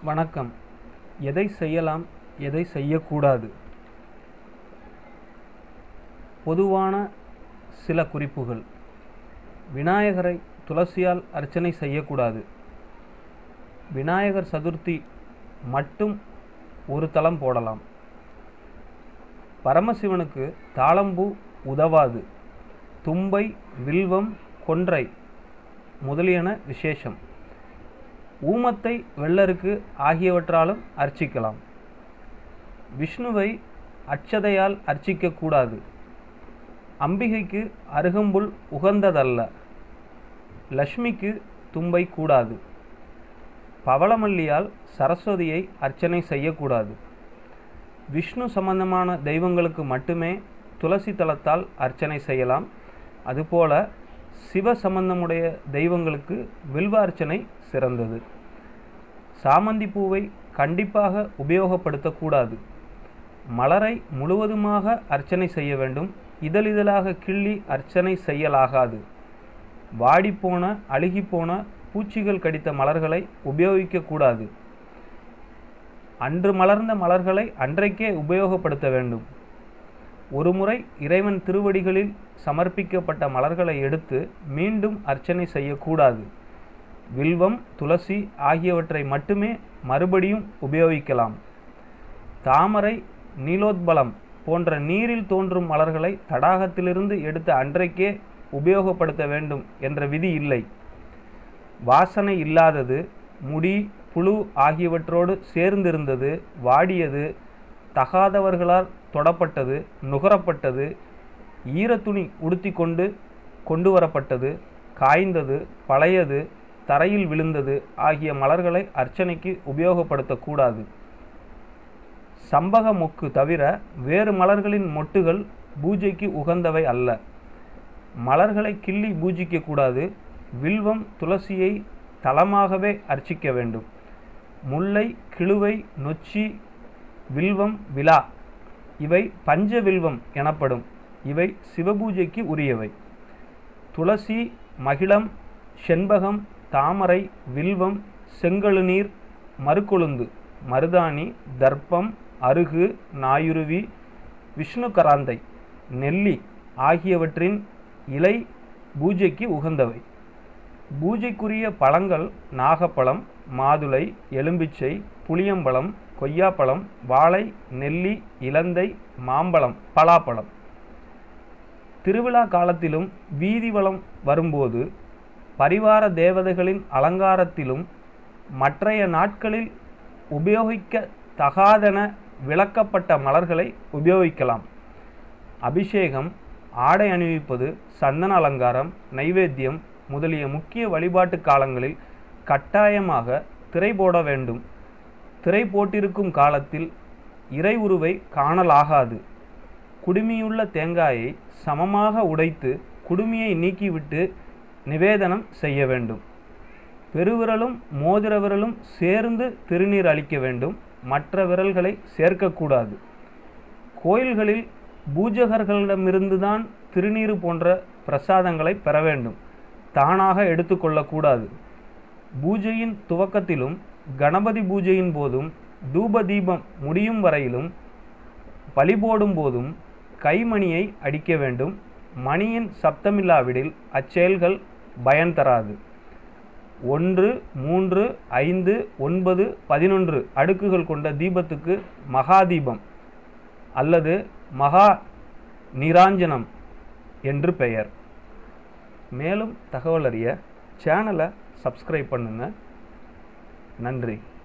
வணக்கம் எதை செய்யலாம் எதை செய்யக்கூடாது பொதுவான சில குறிப்புகள் விநாயகரை துளசியால் அர்ச்சனை செய்யக்கூடாது விநாயகர் சதுர்த்தி மட்டும் ஒரு தளம் போடலாம் பரமசிவனுக்கு தாளம்பூ உதவாது தும்பை வில்வம் கொன்றை முதலியன விசேஷம் ஊமத்தை வெள்ளருக்கு ஆகியவற்றாலும் அர்ச்சிக்கலாம் விஷ்ணுவை அட்சதையால் அர்ச்சிக்கக்கூடாது அம்பிகைக்கு அருகம்புல் உகந்ததல்ல லக்ஷ்மிக்கு தும்பை கூடாது பவளமல்லியால் சரஸ்வதியை அர்ச்சனை செய்யக்கூடாது விஷ்ணு சம்பந்தமான தெய்வங்களுக்கு மட்டுமே துளசி தலத்தால் அர்ச்சனை செய்யலாம் அதுபோல சிவ சம்பந்தமுடைய தெய்வங்களுக்கு வில்வ அர்ச்சனை சிறந்தது சாமந்தி பூவை கண்டிப்பாக உபயோகப்படுத்தக்கூடாது மலரை முழுவதுமாக அர்ச்சனை செய்ய வேண்டும் இதழிதழாக கிள்ளி அர்ச்சனை செய்யலாகாது வாடிப்போன அழுகிப்போன பூச்சிகள் கடித்த மலர்களை உபயோகிக்கக்கூடாது அன்று மலர்ந்த மலர்களை அன்றைக்கே உபயோகப்படுத்த வேண்டும் ஒருமுறை இறைவன் திருவடிகளில் சமர்ப்பிக்கப்பட்ட மலர்களை எடுத்து மீண்டும் அர்ச்சனை செய்யக்கூடாது வில்வம் துளசி ஆகியவற்றை மட்டுமே மறுபடியும் உபயோகிக்கலாம் தாமரை நீலோத்பலம் போன்ற நீரில் தோன்றும் மலர்களை தடாகத்திலிருந்து எடுத்த அன்றைக்கே உபயோகப்படுத்த வேண்டும் என்ற விதி இல்லை வாசனை இல்லாதது முடி புழு ஆகியவற்றோடு சேர்ந்திருந்தது வாடியது தகாதவர்களால் தொடப்பட்டது நுகரப்பட்டது ஈரத்துணி உடுத்தி கொண்டு கொண்டு வரப்பட்டது காய்ந்தது பழையது தரையில் விழுந்தது ஆகிய மலர்களை அர்ச்சனைக்கு உபயோகப்படுத்தக்கூடாது சம்பக மொக்கு தவிர வேறு மலர்களின் மொட்டுகள் பூஜைக்கு உகந்தவை அல்ல மலர்களை கிள்ளி பூஜிக்கக்கூடாது வில்வம் துளசியை தலமாகவே அர்ச்சிக்க வேண்டும் முல்லை கிழுவை நொச்சி வில்வம் விழா இவை பஞ்ச வில்வம் எனப்படும் இவை சிவபூஜைக்கு உரியவை துளசி மகிழம் செண்பகம் தாமரை வில்வம் செங்கழுநீர் மறுக்கொழுந்து மருதாணி தர்ப்பம் அருகு நாயுருவி விஷ்ணுகராந்தை நெல்லி ஆகியவற்றின் இலை பூஜைக்கு உகந்தவை பூஜைக்குரிய பழங்கள் நாகப்பழம் மாதுளை எலும்பிச்சை புளியம்பழம் கொய்யாப்பழம் வாழை நெல்லி இலந்தை மாம்பழம் பலாப்பழம் திருவிழா காலத்திலும் வீதி வலம் வரும்போது பரிவார தேவதைகளின் அலங்காரத்திலும் மற்றைய நாட்களில் உபயோகிக்க தகாதென விளக்கப்பட்ட மலர்களை உபயோகிக்கலாம் அபிஷேகம் ஆடை அணிவிப்பது சந்தன அலங்காரம் நைவேத்தியம் முதலிய முக்கிய வழிபாட்டு காலங்களில் கட்டாயமாக திரை போட வேண்டும் திரை போட்டிருக்கும் காலத்தில் இறை உருவை காணலாகாது குடுமியுள்ள தேங்காயை சமமாக உடைத்து குடுமியை நீக்கிவிட்டு நிவேதனம் செய்ய வேண்டும் பெருவிரலும் மோதிர விரலும் சேர்ந்து திருநீர் அளிக்க வேண்டும் மற்ற விரல்களை சேர்க்கக்கூடாது கோயில்களில் பூஜகர்களிடமிருந்துதான் திருநீறு போன்ற பிரசாதங்களை பெற வேண்டும் தானாக எடுத்துக்கொள்ளக்கூடாது பூஜையின் துவக்கத்திலும் கணபதி பூஜையின் போதும் தூப தீபம் முடியும் வரையிலும் பலி போடும் போதும் கைமணியை அடிக்க வேண்டும் மணியின் சப்தமில்லாவிடில் அச்செயல்கள் பயன் தராது ஒன்று மூன்று ஐந்து ஒன்பது பதினொன்று அடுக்குகள் கொண்ட தீபத்துக்கு மகா தீபம் அல்லது மகா நிராஞ்சனம் என்று பெயர் மேலும் தகவல் அறிய சேனலை சப்ஸ்கிரைப் பண்ணுங்கள் நன்றி